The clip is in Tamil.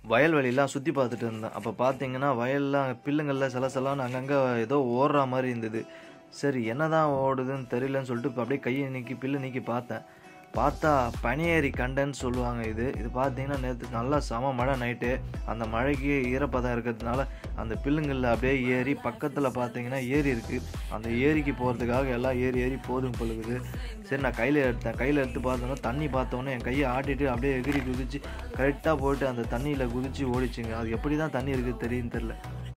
வயல்வெளிலாம் சுற்றி பார்த்துட்டு இருந்தேன் அப்போ பார்த்தீங்கன்னா வயல்லாம் பில்லுங்களில் சில சிலான்னு அங்கங்கே ஏதோ ஓடுற மாதிரி இருந்தது சரி என்னதான் ஓடுதுன்னு தெரியலன்னு சொல்லிட்டு இப்போ அப்படியே கையை நீக்கி பில்லு நீக்கி பார்த்தேன் பார்த்தா பனியேரி கண்டன்னு சொல்லுவாங்க இது இது பார்த்தீங்கன்னா நேற்று நல்லா செம மழை நைட்டு அந்த மழைக்கு ஈரப்பதம் இருக்கிறதுனால அந்த பில்லுங்களில் அப்படியே ஏறி பக்கத்தில் பார்த்தீங்கன்னா ஏரி இருக்குது அந்த ஏரிக்கு போகிறதுக்காக எல்லாம் ஏறி ஏறி போதும் பொழுது சரி நான் கையில் எடுத்தேன் கையில் எடுத்து பார்த்தோன்னா தண்ணி பார்த்தோன்னே என் கையை ஆட்டிட்டு அப்படியே எகிரி குதிச்சு கரெக்டாக போயிட்டு அந்த தண்ணியில் குதிச்சு ஓடிச்சுங்க அது எப்படி தான் தண்ணி இருக்குது தெரியுன்னு தெரில